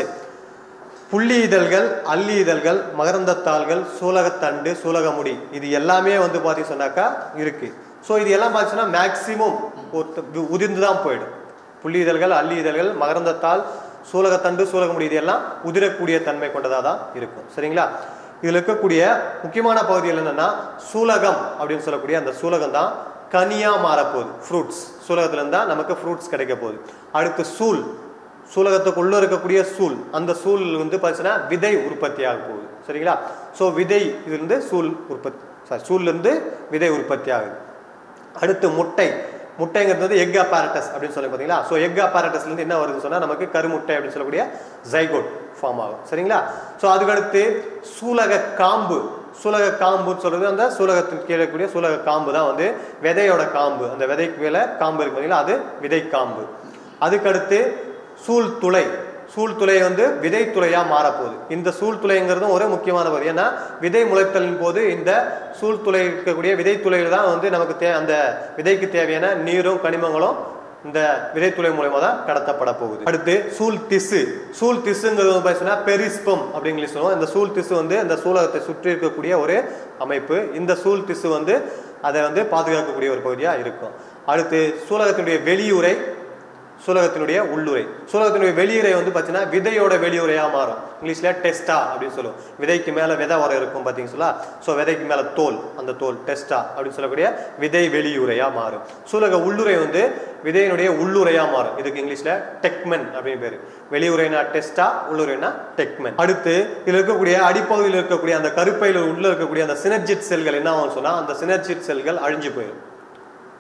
புள்ளி இதழ்கள் அள்ளி இதழ்கள் மகரந்தத்தாள்கள் சூலகத்தண்டு சூலகமுடி இது எல்லாமே வந்து பார்த்தீங்க சொன்னாக்கா இருக்கு ஸோ இது எல்லாம் பார்த்தீங்கன்னா மேக்சிமம் உதிர்ந்து தான் போயிடும் புள்ளி இதழ்கள் அள்ளி இதழ்கள் மகரந்தத்தாள் சூலகத்தண்டு சூலகமுடி இது எல்லாம் உதிரக்கூடிய தன்மை கொண்டதாக தான் இருக்கும் சரிங்களா இதில் இருக்கக்கூடிய முக்கியமான பகுதிகள் என்னன்னா சூலகம் அப்படின்னு சொல்லக்கூடிய அந்த சூலகம் தான் கனியா மாறப்போகுது ஃப்ரூட்ஸ் சூலகத்துல இருந்தா நமக்கு ஃப்ரூட்ஸ் கிடைக்க போகுது அடுத்து சூல் சூலகத்துக்குள்ள இருக்கக்கூடிய சூல் அந்த சூல் வந்து பார்த்தீங்கன்னா விதை உற்பத்தி ஆக போகுது சரிங்களா ஸோ விதை இதுலேருந்து சூல் உற்பத்தி சாரி சூல்ல இருந்து விதை உற்பத்தி ஆகுது அடுத்து முட்டை முட்டைங்கிறது வந்து எக் அப்பாரட்டஸ் அப்படின்னு சொல்லி பார்த்தீங்களா ஸோ எக் அப்பாரட்டஸ்லேருந்து என்ன வருதுன்னு சொன்னால் நமக்கு கருமுட்டை அப்படின்னு சொல்லக்கூடிய ஜைகோட் ஃபார்ம் ஆகும் சரிங்களா ஸோ அதுக்கடுத்து சூலக காம்பு சூலக காம்புன்னு சொல்றது அந்த சூலகத்துக்கு கீழே கூடிய சூலக காம்பு தான் வந்து விதையோட காம்பு அந்த விதைக்கு மேலே காம்பு இருக்கு பார்த்தீங்களா அது விதை காம்பு அதுக்கடுத்து சூழ் துளை சூழ் துளை வந்து விதை துளையா மாறப்போகுது இந்த சூழ் துளைங்கிறதும் ஒரு முக்கியமான பகுதி ஏன்னா விதை முளைத்தலின் போது இந்த சூழ் துளை இருக்கக்கூடிய விதை துளையில் தான் வந்து நமக்கு தே அந்த விதைக்கு தேவையான நீரும் கனிமங்களும் இந்த விதைத்துளை மூலயமா தான் கடத்தப்பட போகுது அடுத்து சூல் திசு சூல் திசுங்கிறது வந்து பார்த்தீங்கன்னா பெரிஸ்பம் அப்படின்னு சொல்லுவோம் இந்த சூல் திசு வந்து இந்த சூலகத்தை சுற்றி இருக்கக்கூடிய ஒரு அமைப்பு இந்த சூல் திசு வந்து அதை வந்து பாதுகாக்கக்கூடிய ஒரு பகுதியாக இருக்கும் அடுத்து சூலகத்தினுடைய வெளியுறை சூலகத்தினுடைய உள்ளுரை சூலகத்தினுடைய வெளியுறை வந்து பார்த்தீங்கன்னா விதையோட வெளியுறையாக மாறும் இங்கிலீஷில் டெஸ்டா அப்படின்னு சொல்லுவோம் விதைக்கு மேலே விதை வர இருக்கும் பார்த்தீங்க சொல்லா ஸோ விதைக்கு மேலே தோல் அந்த தோல் டெஸ்டா அப்படின்னு சொல்லக்கூடிய விதை வெளியுறையாக மாறும் சூலக உள்ளுரை வந்து விதையினுடைய உள்ளுரையாக மாறும் இதுக்கு இங்கிலீஷில் டெக்மென் அப்படின்னு பேர் வெளியுறைனா டெஸ்டா உள்ளுரைனா டெக்மென் அடுத்து இதில் இருக்கக்கூடிய அடிப்பகுதியில் இருக்கக்கூடிய அந்த கருப்பையில் உள்ள இருக்கக்கூடிய அந்த சினர்ஜிட் செல்கள் என்ன ஆகும் சொன்னால் அந்த சினர்ஜிட் செல்கள் அழிஞ்சு போயிடும்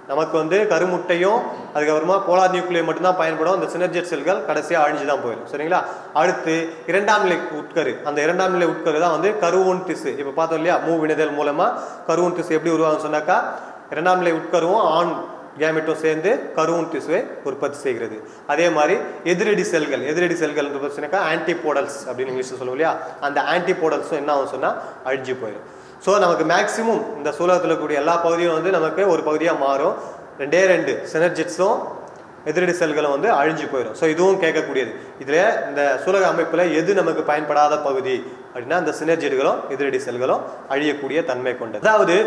நமக்கு வந்து கருமுட்டையும் அதுக்கப்புறமா போலார் நியூக்ளியர் மட்டும்தான் பயன்படும் அந்த சினர்ஜெட் செல்கள் கடைசியாக அழிஞ்சு தான் போயிடும் சரிங்களா அடுத்து இரண்டாம் நிலை உட்கரு அந்த இரண்டாம் நிலை உட்கரு தான் வந்து கருவூன் திசு இப்போ பார்த்தோம் இல்லையா மூ வினைதல் மூலமா கருவூன் திசு எப்படி உருவாகும் சொன்னாக்கா இரண்டாம் நிலை உட்கருவும் ஆண் கேமெட்டும் சேர்ந்து கருவூன் திசுவை உற்பத்தி செய்கிறது அதே மாதிரி எதிரடி செல்கள் எதிரடி செல்கள் பார்த்தீங்கன்னாக்கா ஆன்டிபோடல்ஸ் அப்படின்னு இங்கிலீஷில் சொல்லுவோம் இல்லையா அந்த ஆன்டிபோடல்ஸும் என்ன ஆகும் சொன்னால் அழிஞ்சு போயிடும் ஸோ நமக்கு மேக்ஸிமம் இந்த சூலகத்தில் இருக்கக்கூடிய எல்லா பகுதியும் வந்து நமக்கு ஒரு பகுதியாக மாறும் ரெண்டே ரெண்டு சினர்ஜிட்ஸும் எதிரடி செல்களும் வந்து அழிஞ்சு போயிடும் ஸோ இதுவும் கேட்கக்கூடியது இதில் இந்த சூலக அமைப்பில் எது நமக்கு பயன்படாத பகுதி அப்படின்னா இந்த சினர்ஜிட்டுகளும் எதிரடி செல்களும் அழியக்கூடிய தன்மை கொண்டது அதாவது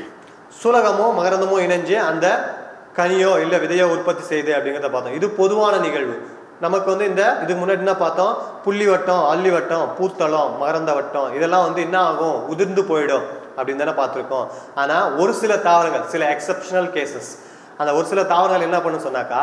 சூலகமோ மகரந்தமோ இணைஞ்சு அந்த கனியோ இல்லை விதையோ உற்பத்தி செய்யுது அப்படிங்கிறத பார்த்தோம் இது பொதுவான நிகழ்வு நமக்கு வந்து இந்த இதுக்கு முன்னாடி என்ன பார்த்தோம் புள்ளி வட்டம் அள்ளி வட்டம் பூத்தளம் மகரந்த வட்டம் இதெல்லாம் வந்து என்ன ஆகும் உதிர்ந்து போயிடும் அப்படின்னு தானே பார்த்துருக்கோம் ஆனால் ஒரு சில தாவரங்கள் சில எக்ஸப்ஷனல் கேசஸ் அந்த ஒரு சில தாவரங்கள் என்ன பண்ணும் சொன்னாக்கா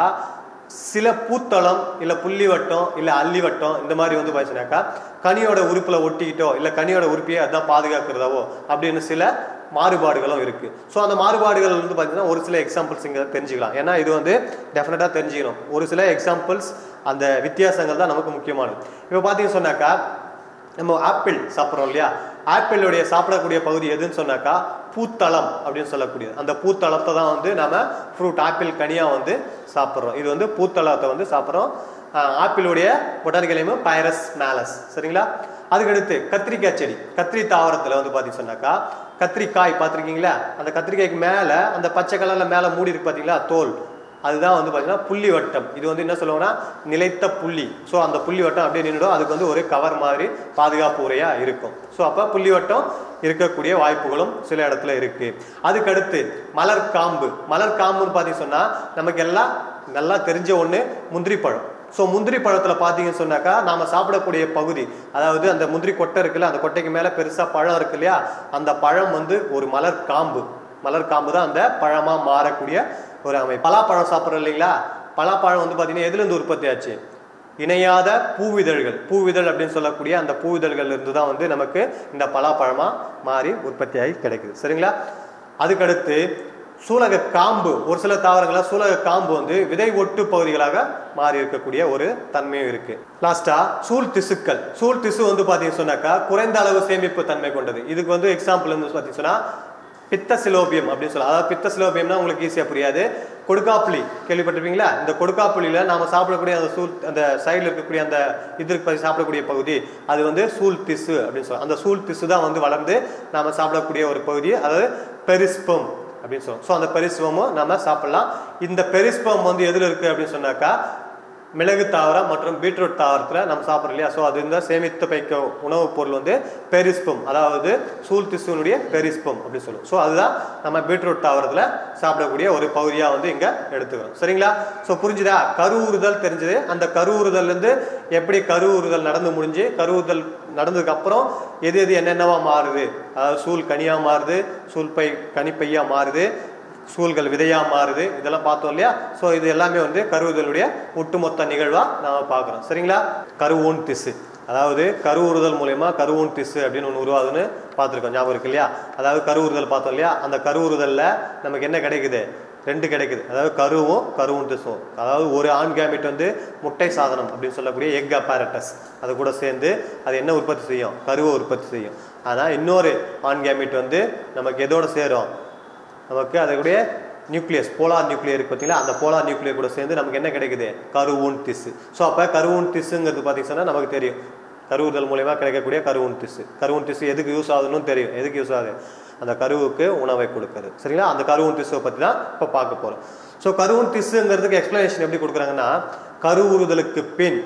சில பூத்தளம் இல்லை புள்ளி வட்டம் இல்லை அள்ளி வட்டம் இந்த மாதிரி வந்து பார்த்தீங்கன்னாக்கா கனியோட உறுப்பில் ஒட்டிக்கிட்டோ இல்லை கனியோட உறுப்பியை அதான் பாதுகாக்கிறதாவோ அப்படின்னு சில மாறுபாடுகளும் இருக்கு ஸோ அந்த மாறுபாடுகள் வந்து பார்த்தீங்கன்னா ஒரு சில எக்ஸாம்பிள்ஸ் இங்கே தெரிஞ்சுக்கலாம் ஏன்னா இது வந்து டெஃபினட்டாக தெரிஞ்சுக்கணும் ஒரு சில எக்ஸாம்பிள்ஸ் அந்த வித்தியாசங்கள் தான் நமக்கு முக்கியமானது இப்போ பார்த்தீங்கன்னு சொன்னாக்கா நம்ம ஆப்பிள் சாப்பிட்றோம் இல்லையா ஆப்பிளுடைய சாப்பிடக்கூடிய பகுதி எதுன்னு சொன்னாக்கா பூத்தளம் அப்படின்னு சொல்லக்கூடியது அந்த பூத்தளத்தை தான் வந்து நம்ம ஃப்ரூட் ஆப்பிள் கனியாக வந்து சாப்பிட்றோம் இது வந்து பூத்தளத்தை வந்து சாப்பிட்றோம் ஆப்பிளுடைய பொட்டானிக்கல் நேம் பைரஸ் மேலஸ் சரிங்களா அதுக்கடுத்து கத்திரிக்காய் செடி கத்திரி தாவரத்தில் வந்து பார்த்தீங்க சொன்னாக்கா கத்திரிக்காய் பார்த்துருக்கீங்களா அந்த கத்திரிக்காய்க்கு மேலே அந்த பச்சை கலரில் மேலே மூடி இருக்கு பார்த்தீங்களா தோல் அதுதான் வந்து பார்த்தீங்கன்னா புள்ளி வட்டம் இது வந்து என்ன சொல்லுவாங்கன்னா நிலைத்த புள்ளி ஸோ அந்த புள்ளி வட்டம் அப்படியே நின்றுடும் அதுக்கு வந்து ஒரு கவர் மாதிரி பாதுகாப்பு உரையாக இருக்கும் ஸோ அப்போ புள்ளி வட்டம் இருக்கக்கூடிய வாய்ப்புகளும் சில இடத்துல இருக்கு அதுக்கடுத்து மலர் காம்பு மலர் காம்புன்னு பார்த்தீங்க சொன்னால் நமக்கு எல்லாம் நல்லா தெரிஞ்ச ஒன்று முந்திரி பழம் ஸோ முந்திரி பழத்தில் பார்த்தீங்கன்னு சொன்னாக்கா நாம் சாப்பிடக்கூடிய பகுதி அதாவது அந்த முந்திரி கொட்டை இருக்குல்ல அந்த கொட்டைக்கு மேலே பெருசாக பழம் இருக்கு இல்லையா அந்த பழம் வந்து ஒரு மலர் காம்பு மலர் காம்பு தான் அந்த பழமாக மாறக்கூடிய ஒரு அமைப்பு பலாப்பழம் சாப்பிட்றோம் இல்லைங்களா பலாப்பழம் வந்து பார்த்தீங்கன்னா எதுலேருந்து உற்பத்தி ஆச்சு இணையாத பூவிதழ்கள் பூவிதழ் அப்படின்னு சொல்லக்கூடிய அந்த பூவிதழ்கள் இருந்து தான் வந்து நமக்கு இந்த பலாப்பழமாக மாறி உற்பத்தியாகி கிடைக்குது சரிங்களா அதுக்கடுத்து சூலக காம்பு ஒரு சில தாவரங்கள சூலக காம்பு வந்து விதை ஒட்டு பகுதிகளாக மாறி இருக்கக்கூடிய ஒரு தன்மையும் இருக்கு லாஸ்டா சூழ் திசுக்கள் சூழ் திசு வந்து பாத்தீங்கன்னு சொன்னாக்கா குறைந்த அளவு சேமிப்பு தன்மை கொண்டது இதுக்கு வந்து எக்ஸாம்பிள் வந்து பாத்தீங்கன்னா சொன்னா பித்த சிலோபியம் அப்படின்னு சொல்லலாம் அதாவது பித்த சிலோபியம்னா உங்களுக்கு ஈஸியாக புரியாது கொடுக்காப்புளி கேள்விப்பட்டிருப்பீங்களா இந்த கொடுக்காப்புளியில நாம சாப்பிடக்கூடிய அந்த சூல் அந்த சைடில் இருக்கக்கூடிய அந்த இதற்கு சாப்பிடக்கூடிய பகுதி அது வந்து சூல் திசு அப்படின்னு சொல்லலாம் அந்த சூல் திசு தான் வந்து வளர்ந்து நாம சாப்பிடக்கூடிய ஒரு பகுதி அதாவது பெரிஸ்பம் அப்படின்னு சொல்லுவோம் ஸோ அந்த பெரிஸ்பமும் நம்ம சாப்பிடலாம் இந்த பெரிஸ்பம் வந்து எதில் இருக்கு அப்படின்னு சொன்னாக்கா மிளகு தாவரம் மற்றும் பீட்ரூட் தாவரத்தில் நம்ம சாப்பிட்றோம் இல்லையா ஸோ அது இந்த சேமித்து வைக்க உணவுப் பொருள் வந்து பெரிஸ்பம் அதாவது சூல் திசுனுடைய பெரிஸ்பம் அப்படின்னு சொல்லுவோம் ஸோ அதுதான் நம்ம பீட்ரூட் தாவரத்தில் சாப்பிடக்கூடிய ஒரு பகுதியாக வந்து இங்கே எடுத்துக்கிறோம் சரிங்களா ஸோ புரிஞ்சுதா கருவுறுதல் தெரிஞ்சது அந்த கருவுறுதல்லேருந்து எப்படி கருவுறுதல் நடந்து முடிஞ்சு கருவுறுதல் நடந்ததுக்கு அப்புறம் எது எது என்னென்னவா மாறுது அதாவது சூல் கனியாக மாறுது சூல் பை கனிப்பையா மாறுது சூழ்கள் விதையா மாறுது இதெல்லாம் பார்த்தோம் இல்லையா ஸோ இது எல்லாமே வந்து கருவுதலுடைய ஒட்டுமொத்த நிகழ்வா நாம பார்க்குறோம் சரிங்களா கருவூன் திசு அதாவது கருவுறுதல் மூலயமா கருவூன் திசு அப்படின்னு ஒன்று உருவாகுதுன்னு பார்த்துருக்கோம் ஞாபகம் இருக்கு இல்லையா அதாவது கருவுறுதல் பார்த்தோம் இல்லையா அந்த கருவுறுதல்ல நமக்கு என்ன கிடைக்குது ரெண்டு கிடைக்குது அதாவது கருவும் கருவும் திசுவும் அதாவது ஒரு ஆண் கேமிட் வந்து முட்டை சாதனம் அப்படின்னு சொல்லக்கூடிய எக் அப்பாரட்டஸ் அது கூட சேர்ந்து அது என்ன உற்பத்தி செய்யும் கருவை உற்பத்தி செய்யும் ஆனால் இன்னொரு ஆண் கேமிட் வந்து நமக்கு எதோட சேரும் நமக்கு அதோடைய நியூக்ளியஸ் போலார் நியூக்ளியர் இருக்கு பார்த்தீங்களா அந்த போலார் நியூக்ளியர் கூட சேர்ந்து நமக்கு என்ன கிடைக்குது கருவூன் திசு ஸோ அப்போ கருவூன் திசுங்கிறது பார்த்தீங்கன்னா நமக்கு தெரியும் கருவுறுதல் மூலயமா கிடைக்கக்கூடிய கருவூன் திசு கருவூன் திசு எதுக்கு யூஸ் ஆகுதுன்னு தெரியும் எதுக்கு யூஸ் ஆகுது அந்த கருவுக்கு உணவை கொடுக்குறது சரிங்களா அந்த கருவூன் திசுவை பற்றி தான் இப்போ பார்க்க போகிறோம் ஸோ கருவூன் திசுங்கிறதுக்கு எக்ஸ்பிளனேஷன் எப்படி கொடுக்குறாங்கன்னா கருவுறுதலுக்கு பின்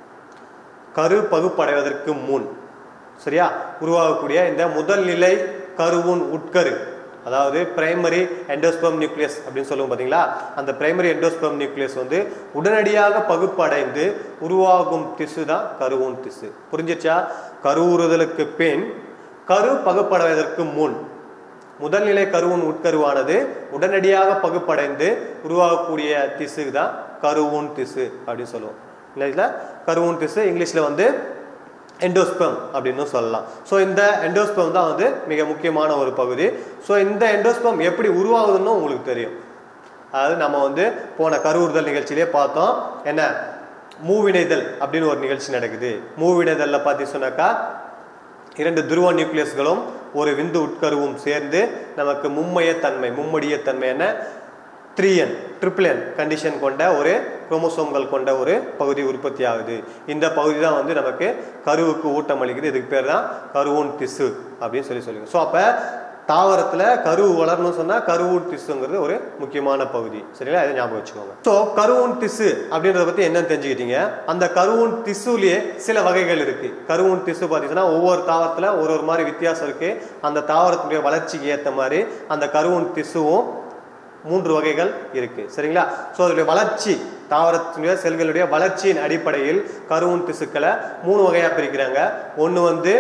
கரு பகுப்படைவதற்கு முன் சரியா உருவாகக்கூடிய இந்த முதல் நிலை கருவூன் உட்கரு அதாவது பிரைமரி எண்டோஸ்பெர்ம் நியூக்ளியஸ் அப்படின்னு சொல்லுவோம் பார்த்தீங்களா அந்த பிரைமரி எண்டோஸ்பெர்ம் நியூக்ளியஸ் வந்து உடனடியாக பகுப்படைந்து உருவாகும் திசு தான் கருவூன் திசு புரிஞ்சிச்சா கருவுறுதலுக்கு பின் கரு பகுப்படைவதற்கு முன் முதல்நிலை கருவூன் உட்கருவானது உடனடியாக பகுப்படைந்து உருவாகக்கூடிய திசு தான் கருவூன் திசு அப்படின்னு சொல்லுவோம் இங்கிலீஷ்ல கருவூன் திசு இங்கிலீஷ்ல வந்து எண்டோஸ்பெம் அப்படின்னு சொல்லலாம் ஸோ இந்த எண்டோஸ்பெம் தான் வந்து மிக முக்கியமான ஒரு பகுதி ஸோ இந்த எண்டோஸ்பெம் எப்படி உருவாகுதுன்னு உங்களுக்கு தெரியும் அதாவது நம்ம வந்து போன கருவுறுதல் நிகழ்ச்சியிலே பார்த்தோம் என்ன மூவினைதல் அப்படின்னு ஒரு நிகழ்ச்சி நடக்குது மூவினைதல்ல பார்த்து சொன்னாக்கா இரண்டு துருவ நியூக்ளியஸ்களும் ஒரு விந்து உட்கருவும் சேர்ந்து நமக்கு மும்மைய தன்மை மும்மடிய தன்மை என்ன three N triple N condition கொண்ட ஒரு குரோமோசோம்கள் கொண்ட ஒரு பகுதி உற்பத்தி ஆகுது இந்த பகுதி தான் வந்து நமக்கு கருவுக்கு ஊட்டம் அளிக்குது இதுக்கு பேர் தான் கருவூன் திசு அப்படின்னு சொல்லி சொல்லுங்க ஸோ அப்போ தாவரத்தில் கரு வளரணும்னு சொன்னால் கருவூன் திசுங்கிறது ஒரு முக்கியமான பகுதி சரிங்களா இதை ஞாபகம் வச்சுக்கோங்க ஸோ கருவூன் திசு அப்படின்றத பற்றி என்னன்னு தெரிஞ்சுக்கிட்டீங்க அந்த கருவூன் திசுலேயே சில வகைகள் இருக்கு கருவூன் திசு பார்த்தீங்கன்னா ஒவ்வொரு தாவரத்தில் ஒரு ஒரு மாதிரி வித்தியாசம் இருக்கு அந்த தாவரத்துடைய வளர்ச்சிக்கு ஏற்ற மாதிரி அந்த கருவூன் திசுவும் மூன்று வகைகள் இருக்கு சரிங்களா ஸோ அதனுடைய வளர்ச்சி தாவரத்தினுடைய செல்களுடைய வளர்ச்சியின் அடிப்படையில் கருவூன் திசுக்களை மூணு வகையாக பிரிக்கிறாங்க ஒன்று வந்து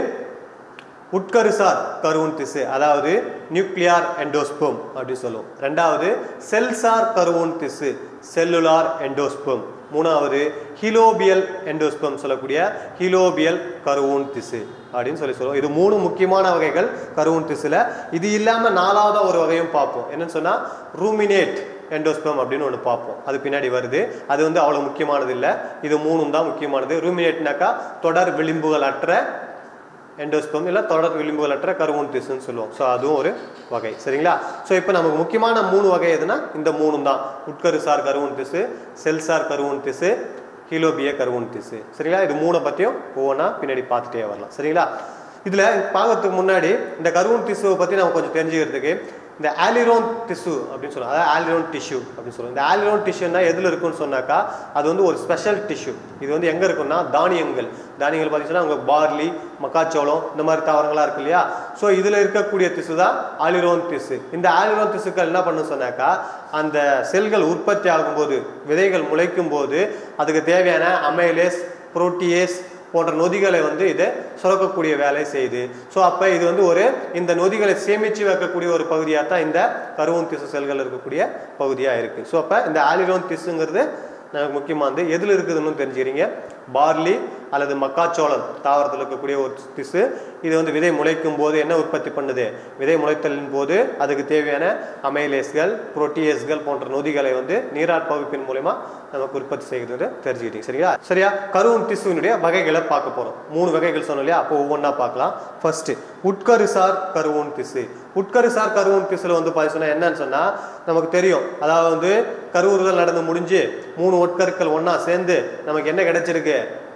உட்கருசார் கருவூன் திசு அதாவது நியூக்ளியார் எண்டோஸ்போம் அப்படின்னு சொல்லுவோம் ரெண்டாவது செல்சார் கருவூன் திசு செல்லுலார் எண்டோஸ்போம் மூணாவது ஹிலோபியல் எண்டோஸ்பம் சொல்லக்கூடிய ஹிலோபியல் கருவூன் திசு அப்படின்னு சொல்லி சொல்லுவோம் இது மூணு முக்கியமான வகைகள் கருவூன் திசுல இது இல்லாம நாலாவதா ஒரு வகையும் பார்ப்போம் என்னன்னு சொன்னா ரூமினேட் எண்டோஸ்பம் அப்படின்னு ஒன்று பார்ப்போம் அது பின்னாடி வருது அது வந்து அவ்வளோ முக்கியமானது இல்லை இது மூணும் தான் முக்கியமானது ரூமினேட்னாக்கா தொடர் விளிம்புகள் அற்ற எண்டோஸ்பம் இல்லை தொடர் விளிம்புகளற்ற கருவூன் திசுன்னு சொல்லுவோம் ஸோ அதுவும் ஒரு வகை சரிங்களா ஸோ இப்போ நமக்கு முக்கியமான மூணு வகை எதுனா இந்த மூணும் தான் உட்கருசார் கருவூன் திசு செல்சார் கருவூன் திசு ஹீலோபிய கருவூன் திசு சரிங்களா இது மூணை பற்றியும் ஒவ்வொன்றா பின்னாடி பார்த்துட்டே வரலாம் சரிங்களா இதில் பார்க்கறதுக்கு முன்னாடி இந்த கருவூன் திசுவை பற்றி நம்ம கொஞ்சம் தெரிஞ்சுக்கிறதுக்கு இந்த ஆலிரோன் திசு அப்படின்னு சொல்லுவோம் அதாவது ஆலிரோன் டிஷ்யூ அப்படின்னு சொல்லுவோம் இந்த ஆலிரோன் டிஷ்யூனா எதில் இருக்குன்னு சொன்னாக்கா அது வந்து ஒரு ஸ்பெஷல் டிஷ்யூ இது வந்து எங்கே இருக்குன்னா தானியங்கள் தானியங்கள் பார்த்தீங்கன்னா உங்க பார்லி மக்காச்சோளம் இந்த மாதிரி தாவரங்களா இருக்கு இல்லையா ஸோ இதில் இருக்கக்கூடிய திசு தான் ஆலிரோன் திசு இந்த ஆலிரோன் திசுக்கள் என்ன பண்ணு சொன்னாக்கா அந்த செல்கள் உற்பத்தி ஆகும்போது விதைகள் முளைக்கும் போது அதுக்கு தேவையான அமைலேஸ் புரோட்டியேஸ் போன்ற நொதிகளை வந்து இது சுரக்கக்கூடிய வேலை செய்யுது ஸோ அப்போ இது வந்து ஒரு இந்த நொதிகளை சேமித்து வைக்கக்கூடிய ஒரு பகுதியாக தான் இந்த கருவூன் திசு செல்கள் இருக்கக்கூடிய பகுதியாக இருக்குது ஸோ அப்போ இந்த ஆலிரோன் திசுங்கிறது நமக்கு முக்கியமானது எதில் இருக்குதுன்னு தெரிஞ்சுக்கிறீங்க பார்லி அல்லது மக்காச்சோளம் தாவரத்தில் இருக்கக்கூடிய ஒரு திசு இது வந்து விதை முளைக்கும் போது என்ன உற்பத்தி பண்ணுது விதை முளைத்தலின் போது அதுக்கு தேவையான அமைலேஸ்கள் புரோட்டியேஸ்கள் போன்ற நொதிகளை வந்து நீராட் பகுப்பின் மூலமா நமக்கு உற்பத்தி செய்கிறது தெரிஞ்சுக்கிட்டீங்க சரியா சரியா கருவூன் திசுவினுடைய வகைகளை பார்க்க போறோம் மூணு வகைகள் சொன்னோம் இல்லையா அப்போ ஒவ்வொன்றா பார்க்கலாம் ஃபர்ஸ்ட் உட்கருசார் கருவூன் திசு உட்கருசார் கருவூன் திசுல வந்து பார்த்தீங்கன்னா என்னன்னு சொன்னா நமக்கு தெரியும் அதாவது வந்து கருவுறுதல் நடந்து முடிஞ்சு மூணு உட்கருக்கள் ஒண்ணா சேர்ந்து நமக்கு என்ன கிடைச்சிருக்கு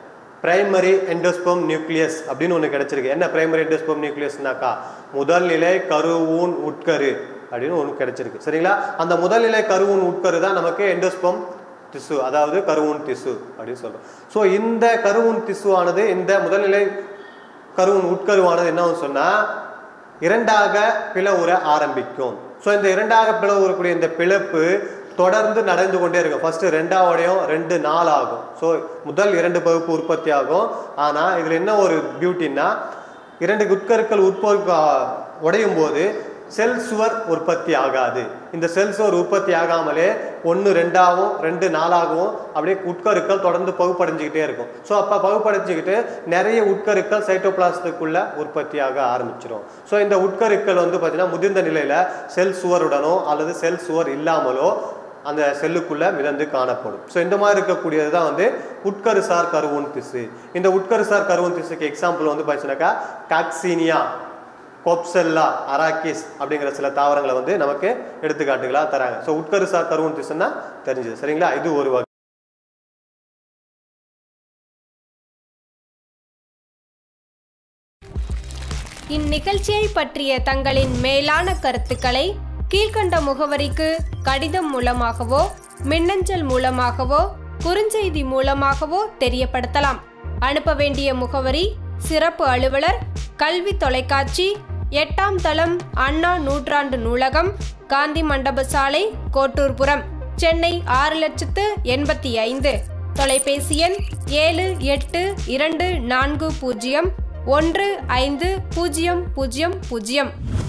பிரைமரி எண்டோஸ்போம் நியூக்ளியஸ் அப்படின்னு ஒன்று கிடைச்சிருக்கு என்ன பிரைமரி எண்டோஸ்போம் நியூக்ளியஸ்னாக்கா முதல் நிலை கருவூன் உட்கரு அப்படின்னு ஒன்று கிடைச்சிருக்கு சரிங்களா அந்த முதல் நிலை கருவூன் உட்கரு தான் நமக்கு எண்டோஸ்போம் திசு அதாவது கருவூன் திசு அப்படின்னு சொல்றோம் ஸோ இந்த கருவூன் திசுவானது இந்த முதல்நிலை கருவூன் உட்கருவானது என்னன்னு சொன்னா இரண்டாக பிளவுற ஆரம்பிக்கும் ஸோ இந்த இரண்டாக பிளவுறக்கூடிய இந்த பிளப்பு தொடர்ந்து நடந்து கொண்டே இருக்கும் ஃபர்ஸ்ட் ரெண்டாவோடையும் ரெண்டு நாள் ஆகும் ஸோ முதல் இரண்டு பகுப்பு உற்பத்தி ஆகும் ஆனால் இதில் என்ன ஒரு பியூட்டின்னா இரண்டு உட்கருக்கள் உட்பொருட்க உடையும் போது செல் சுவர் உற்பத்தி ஆகாது இந்த செல் சுவர் உற்பத்தி ஆகாமலே ஒன்று ரெண்டாகவும் ரெண்டு நாளாகவும் அப்படியே உட்கருக்கள் தொடர்ந்து பகுப்படைஞ்சிக்கிட்டே இருக்கும் ஸோ அப்போ பகுப்படைஞ்சிக்கிட்டு நிறைய உட்கருக்கள் சைட்டோபிளாசத்துக்குள்ள உற்பத்தியாக ஆரம்பிச்சிடும் ஸோ இந்த உட்கருக்கள் வந்து பார்த்தீங்கன்னா முதிர்ந்த நிலையில் செல் சுவருடனோ அல்லது செல் சுவர் இல்லாமலோ அந்த செல்லுக்குள்ள மிதந்து காணப்படும் ஸோ இந்த மாதிரி இருக்கக்கூடியது தான் வந்து உட்கருசார் கருவூன் திசு இந்த உட்கருசார் கருவூன் திசுக்கு எக்ஸாம்பிள் வந்து பார்த்தீங்கன்னாக்கா டாக்ஸீனியா கோப்செல்லா அராக்கிஸ் அப்படிங்கிற சில தாவரங்களை வந்து நமக்கு எடுத்துக்காட்டுகளாக தராங்க ஸோ உட்கருசார் கருவூன் திசுன்னா தெரிஞ்சது சரிங்களா இது ஒரு வகை இந்நிகழ்ச்சியை பற்றிய தங்களின் மேலான கருத்துக்களை கீழ்க்கண்ட முகவரிக்கு கடிதம் மூலமாகவோ மின்னஞ்சல் மூலமாகவோ குறுஞ்செய்தி மூலமாகவோ தெரியப்படுத்தலாம் அனுப்ப வேண்டிய முகவரி சிறப்பு அலுவலர் கல்வி தொலைக்காட்சி எட்டாம் தளம் அண்ணா நூற்றாண்டு நூலகம் காந்தி மண்டப சாலை கோட்டூர்புரம் சென்னை ஆறு லட்சத்து எண்பத்தி ஐந்து தொலைபேசி எண் ஏழு எட்டு இரண்டு நான்கு பூஜ்ஜியம் ஒன்று ஐந்து பூஜ்ஜியம் பூஜ்ஜியம் பூஜ்ஜியம்